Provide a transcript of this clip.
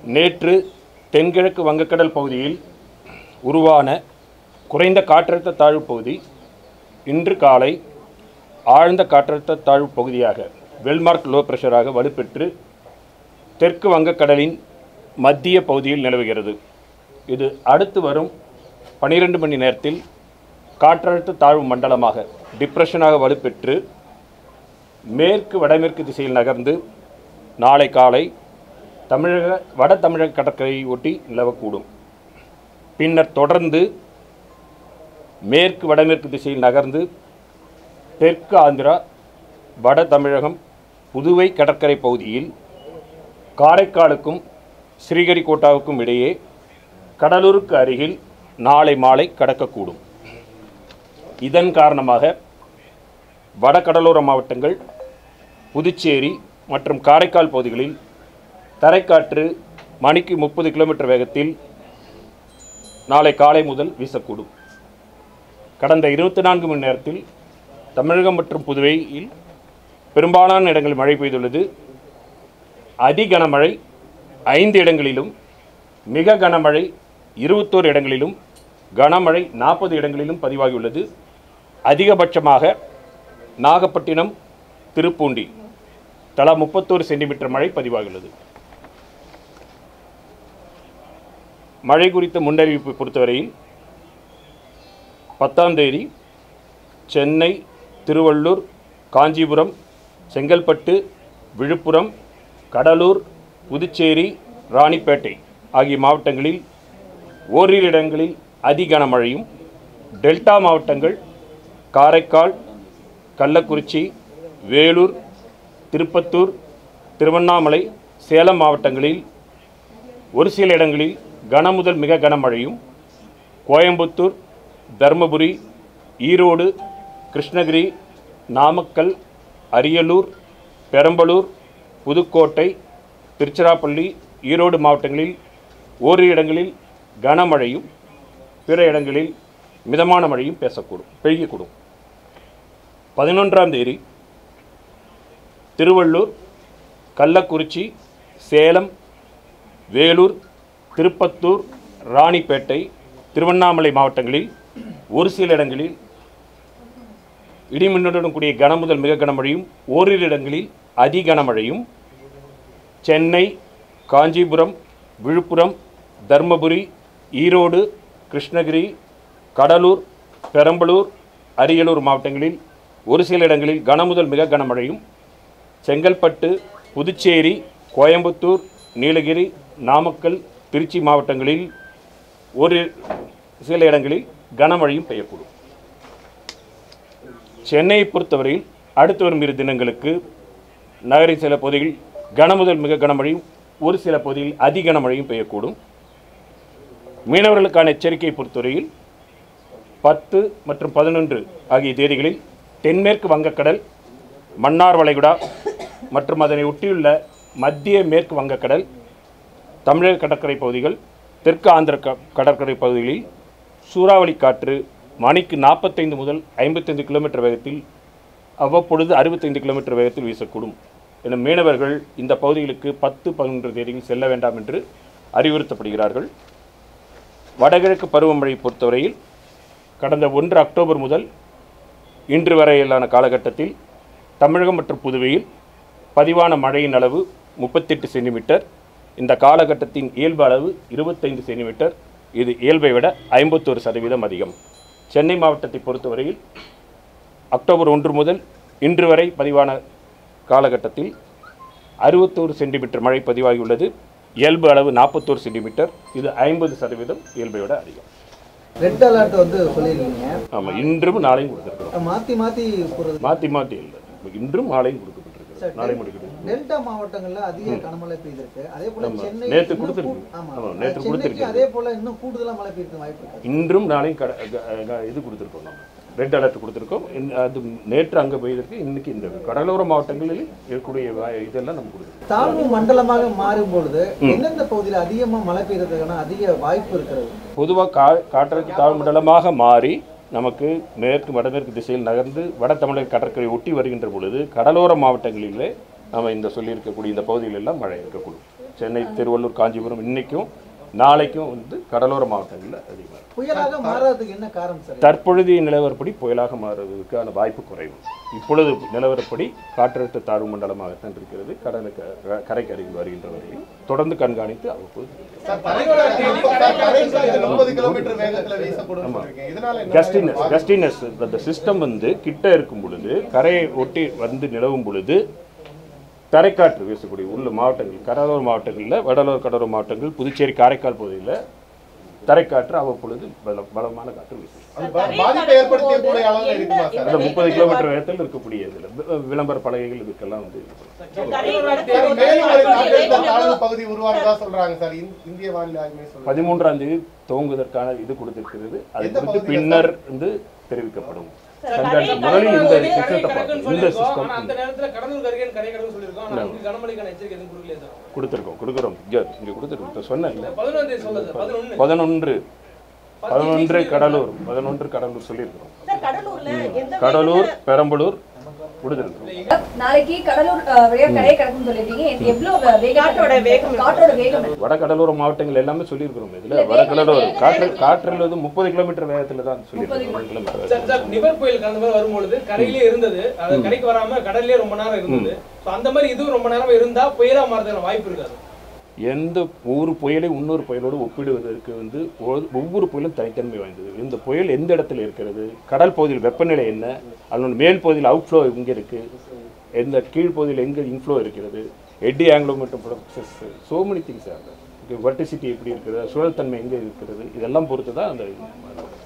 நேற்று தென்கிழக்கு வங்கக்கடல் பகுதியில் உருவான குறைந்த காற்றழுத்த தாழ்வு பகுதி இன்று காலை ஆழ்ந்த காற்றழுத்த தாழ்வு பகுதியாக வெல்மார்க் லோ பிரஷராக வலுப்பெற்று தெற்கு வங்கக்கடலின் மத்திய பகுதியில் நிலவுகிறது இது அடுத்து வரும் பனிரெண்டு மணி நேரத்தில் காற்றழுத்த தாழ்வு மண்டலமாக டிப்ரெஷனாக வலுப்பெற்று மேற்கு வடமேற்கு திசையில் நகர்ந்து நாளை காலை தமிழக வட தமிழக கடற்கரையை ஒட்டி நிலவக்கூடும் பின்னர் தொடர்ந்து மேற்கு வடமேற்கு திசையில் நகர்ந்து தெற்கு ஆந்திரா வட தமிழகம் புதுவை கடற்கரை பகுதியில் காரைக்காலுக்கும் ஸ்ரீஹரிகோட்டாவுக்கும் இடையே கடலூருக்கு அருகில் நாளை மாலை கடக்கக்கூடும் இதன் காரணமாக வட கடலோர மாவட்டங்கள் புதுச்சேரி மற்றும் காரைக்கால் பகுதிகளில் தரைக்காற்று மணிக்கு முப்பது கிலோமீட்டர் வேகத்தில் நாளை காலை முதல் வீசக்கூடும் கடந்த இருபத்தி நான்கு மணி நேரத்தில் தமிழகம் மற்றும் புதுவையில் பெரும்பாலான இடங்களில் மழை பெய்துள்ளது அதி கனமழை ஐந்து இடங்களிலும் மிக கனமழை இருபத்தோரு இடங்களிலும் கனமழை நாற்பது இடங்களிலும் பதிவாகியுள்ளது அதிகபட்சமாக நாகப்பட்டினம் திருப்பூண்டி தலா முப்பத்தோரு சென்டிமீட்டர் மழை பதிவாகியுள்ளது மழை குறித்த முன்னறிவிப்பு பொறுத்தவரையில் பத்தாம் தேதி சென்னை திருவள்ளூர் காஞ்சிபுரம் செங்கல்பட்டு விழுப்புரம் கடலூர் புதுச்சேரி ராணிப்பேட்டை ஆகிய மாவட்டங்களில் ஓரிரு இடங்களில் அதி கனமழையும் டெல்டா மாவட்டங்கள் காரைக்கால் கள்ளக்குறிச்சி வேலூர் திருப்பத்தூர் திருவண்ணாமலை சேலம் மாவட்டங்களில் ஒரு சில இடங்களில் கன முதல் மிக கனமழையும் கோயம்புத்தூர் தருமபுரி ஈரோடு கிருஷ்ணகிரி நாமக்கல் அரியலூர் பெரம்பலூர் புதுக்கோட்டை திருச்சிராப்பள்ளி ஈரோடு மாவட்டங்களில் ஓரிரு இடங்களில் கனமழையும் பிற இடங்களில் மிதமான மழையும் பேசக்கூடும் பெய்யக்கூடும் பதினொன்றாம் தேதி திருவள்ளூர் கள்ளக்குறிச்சி சேலம் வேலூர் திருப்பத்தூர் ராணிப்பேட்டை திருவண்ணாமலை மாவட்டங்களில் ஒரு சில இடங்களில் இடிமின்னுடன் கூடிய கனமுதல் மிக கனமழையும் ஓரிரு இடங்களில் அதி கனமழையும் சென்னை காஞ்சிபுரம் விழுப்புரம் தர்மபுரி ஈரோடு கிருஷ்ணகிரி கடலூர் பெரம்பலூர் அரியலூர் மாவட்டங்களில் ஒரு சில இடங்களில் கனமுதல் மிக கனமழையும் செங்கல்பட்டு புதுச்சேரி கோயம்புத்தூர் நீலகிரி நாமக்கல் திருச்சி மாவட்டங்களில் ஒரு சில இடங்களில் கனமழையும் பெய்யக்கூடும் சென்னையை பொறுத்தவரையில் அடுத்து வரும் இரு தினங்களுக்கு நகரின் சில பகுதிகளில் கனமுதல் மிக கனமழையும் ஒரு சில பகுதிகளில் அதி கனமழையும் பெய்யக்கூடும் மீனவர்களுக்கான எச்சரிக்கையை பொறுத்தவரையில் பத்து மற்றும் பதினொன்று ஆகிய தேதிகளில் தென்மேற்கு வங்கக்கடல் மன்னார் வளைகுடா மற்றும் அதனை ஒட்டியுள்ள மத்திய மேற்கு வங்கக்கடல் தமிழக கடற்கரை பகுதிகள் தெற்கு ஆந்திர க- கடற்கரை பகுதிகளில் சூறாவளி காற்று மணிக்கு நாற்பத்தைந்து முதல் ஐம்பத்தைந்து கிலோமீட்டர் வேகத்தில் அவ்வப்பொழுது அறுபத்தைந்து கிலோமீட்டர் வேகத்தில் வீசக்கூடும் என மீனவர்கள் இந்த பகுதிகளுக்கு பத்து பதினொன்று தேதியில் செல்ல வேண்டாம் என்று அறிவுறுத்தப்படுகிறார்கள் வடகிழக்கு பருவமழை பொறுத்தவரையில் கடந்த ஒன்று அக்டோபர் முதல் இன்று வரையிலான காலகட்டத்தில் தமிழகம் மற்றும் புதுவையில் பதிவான மழையின் அளவு முப்பத்தெட்டு சென்டிமீட்டர் இந்த காலகட்டத்தின் இயல்பு அளவு இருபத்தைந்து சென்டிமீட்டர் இது இயல்பை விட ஐம்பத்தோரு சதவீதம் அதிகம் சென்னை மாவட்டத்தை பொறுத்தவரையில் அக்டோபர் ஒன்று முதல் இன்று வரை பதிவான காலகட்டத்தில் அறுபத்தோரு சென்டிமீட்டர் மழை பதிவாகியுள்ளது இயல்பு அளவு நாற்பத்தோரு சென்டிமீட்டர் இது ஐம்பது சதவீதம் இயல்பை விட அதிகம் ரெட் அலர்ட் வந்து சொல்லியிருக்கீங்க ஆமாம் இன்றும் நாளையும் கொடுத்துருக்கோம் மாத்தி மாத்தி போறது மாற்றி மாற்றி இல்லை இன்றும் நாளையும் கொடுக்கப்பட்டிருக்கு நாளை முடிக்கிறது டெல்டா மாவட்டங்கள்ல அதிக கனமழை பெய்திருக்கு அதே போல ஆமா. சென்னை நேத்து இன்னும் கொடுத்திருக்கு. கூ- ஆமா ஆமா, நேத்து சென்னைக்கு கொடுத்திருக்கு. அதே போல இன்னும் கூடுதலா மழை பெய்யறதுக்கு வாய்ப்பு இருக்கு இன்றும் நாளையும் கட க- க- இது கொடுத்துருக்கோம் நம்ம ரெட் அலர்ட் கொடுத்துருக்கோம் இன்- அது நேற்று அங்கே போயிருக்கு இன்னைக்கு இந்த கடலோர மாவட்டங்களில் இருக்கக்கூடிய வா- இதெல்லாம் நம்ம கொடுத்துருக்கோம் தாழ்வு மண்டலமாக மாறும் பொழுது எந்தெந்த பகுதியில் அதிகமா மழை பெய்யறதுக்கான அதிக வாய்ப்பு இருக்கிறது பொதுவாக கா காற்றழுத்த தாழ்மண்டலமாக மாறி நமக்கு மேற்கு வடமேற்கு திசையில் நகர்ந்து வட தமிழக கடற்கரை ஒட்டி வருகின்ற பொழுது கடலோர மாவட்டங்களிலே நம்ம இந்த சொல்லியிருக்கக்கூடிய இந்த பகுதிகளெல்லாம் மழை இருக்கக்கூடும் சென்னை திருவள்ளூர் காஞ்சிபுரம் இன்னைக்கும் நாளைக்கும் வந்து கடலோர மாவட்டங்களில் அதிகமாக இருக்கும். புயலாக மாறாததுக்கு என்ன காரணம் சார் தற்பொழுதைய நிலவரப்படி புயலாக மாறுவதற்கான வாய்ப்பு குறைவு இப்பொழுது நிலவரப்படி காற்றழுத்த தாழ்வு மண்டலமாகத்தான் இருக்கிறது கடலுக்கு க- கரைக்கு அருகில் வருகின்ற வரையில் தொடர்ந்து கண்காணித்து அவ்வப்போது சார், தலையோட சார், கரைக்கு இது 30 கிலோமீட்டர் வேகத்துல வீசக்கூடும் சொல்றீங்க. இதனால என்ன கஸ்டினஸ் கஸ்டினஸ் அந்த சிஸ்டம் வந்து கிட்ட இருக்கும் பொழுது கரையை ஒட்டி வந்து நிலவும் பொழுது தரைக்காற்று வீசக்கூடிய உள்ள மாவட்டங்கள் கடலோர மாவட்டங்களில் வடலோர கடலோர மாவட்டங்கள் புதுச்சேரி காரைக்கால் பகுதியில் தரைக்காற்று அவ்வப்பொழுது பல பலமான காற்று வீசும் அது பா- பாதிப்பை ஏற்படுத்தக்கூடிய அளவுல இருக்குமா சார் அந்த முப்பது கிலோமீட்டர் வேகத்தில் இருக்கக்கூடிய இதில் விளம்பர பலகைகள் இதுக்கெல்லாம் வந்து சார், மேலும் ஒரு காற்றழுத்த தாழ்வு பகுதி உருவானதா சொல்றாங்க சார் இந்- இந்திய வானிலை ஆய்வு மையம் சொல்றாங்க பதிமூன்றாம் தேதி துவங்குவதற்கான இது கொடுத்திருக்கிறது அது எந்த குறித்து பகுதியில பின்னர் வந்து தெரிவிக்கப்படும் கண்காணிப்பு முதலில் இந்த சிஸ்டத்தை பார்க்கணும் இந்த சிஸ்டம் அந்த நேரத்துல கடலூர் கருகேன் கரை கடந்து சொல்லியிருக்கோம் ஆனா அங்க கனமழைக்கான எச்சரிக்கை எதுவும் கொடுக்கலையா சார் கொடுத்துருக்கோம் கொடுக்குறோம் இங்கே இங்கே கொடுத்துருக்கோம் இப்போ சொன்னேன்ல பதினொன்றாம் தேதி சொல்ல சார் பதினொன்னு பதினொன்று பதினொன்று கடலூர் பதினொன்று கடலூர் சொல்லியிருக்கிறோம் சார் கடலூர்ல எந்த கடலூர் பெரம்பலூர் கொடுத்துருக்கிறோம் நாளைக்கு கடலூர் அஹ், வழியா கரையை கடக்கும்னு சொல்லிட்டீங்க இது எவ்வளவு வேகம் காற்றோட வேகம் காற்றோட வேகம் வட கடலோர மாவட்டங்கள் எல்லாமே சொல்லியிருக்கிறோம் இதுல வட கடலோர காற்று காற்றில் வந்து முப்பது கிலோமீட்டர் வேகத்துல தான் சொல்லியிருக்கிறோம் முப்பது கிலோமீட்டர் சார் சார் நிவர் புயல் அந்த மாதிரி வரும்பொழுது கரையிலே இருந்தது அது கரைக்கு வராம கடல்லே ரொம்ப நேரம் இருந்தது So, அந்த மாதிரி இதுவும் ரொம்ப நேரம் இருந்தா புயலா மாறதுக்கான வாய்ப்பு இருக்காது எந்த ஒரு புயலை இன்னொரு புயலோடு ஒப்பிடுவதற்கு வந்து ஒ- ஒவ்வொரு புயலும் தனித்தன்மை வாய்ந்தது இந்த புயல் எந்த இடத்துல இருக்கிறது கடல் பகுதியில் வெப்பநிலை என்ன அதனோட மேல் பகுதியில் அவுட்ஃப்ளோ எங்கே இருக்கு எந்த கீழ்ப்பகுதியில் எங்கே இன்ஃப்ளோ இருக்கிறது எட்டி ஆங்கிலோ மற்றும் process so many things vorticity எப்படி இருக்கிறது சுழல்தன்மை எங்கே இருக்கிறது இதெல்லாம் பொறுத்து தான் அந்த